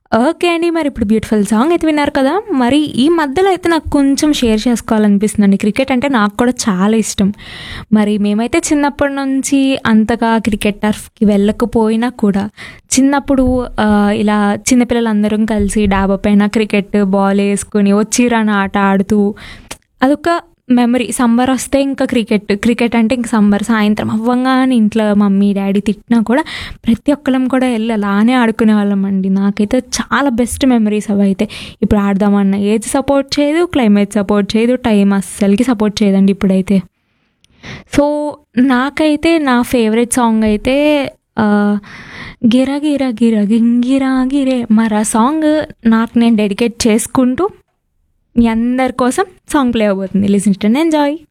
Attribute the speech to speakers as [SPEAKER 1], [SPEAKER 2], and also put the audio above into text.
[SPEAKER 1] okay అండి మరి ఇప్పుడు బ్యూటిఫుల్ సాంగ్ అయితే విన్నారు కదా మరి ఈ మధ్యలో అయితే నాకు కొంచెం షేర్ చేసుకోవాలనిపిస్తుందండి క్రికెట్ అంటే నాకు కూడా చాలా ఇష్టం మరి మేమైతే చిన్నప్పటి నుంచి అంతగా క్రికెట్ టర్ఫ్కి వెళ్ళకపోయినా కూడా చిన్నప్పుడు ఆ, ఇలా చిన్నపిల్లలందరం కలిసి డాబా పైన క్రికెట్ బాల్ వేసుకుని వచ్చిరాని ఆట ఆడుతూ అదొక మెమరీ సమ్మర్ వస్తే ఇంకా క్రికెట్ క్రికెట్ అంటే ఇంక సమ్మర్ సాయంత్రం అవ్వంగానే ఇంట్లో మమ్మీ డాడీ తిట్టినా కూడా ప్రతి ఒక్కరం కూడా వెళ్ళి అలానే ఆడుకునే వాళ్ళం అండి నాకైతే చాలా బెస్ట్ మెమరీస్ అవి అయితే ఇప్పుడు ఆడదామన్న ఏజ్ సపోర్ట్ చేయదు క్లైమేట్ సపోర్ట్ చేయదు టైం అస్సలకి సపోర్ట్ చేయదండి ఇప్పుడైతే సో నాకైతే నా ఫేవరెట్ సాంగ్ అయితే ఆ, గిర గిర గిర గింగిరా గిరే మరి ఆ సాంగ్ నాకు నేను డెడికేట్ చేసుకుంటూ మీ అందరి కోసం సాంగ్ ప్లే అవబోతుంది లిసన్ టు ఎంజాయ్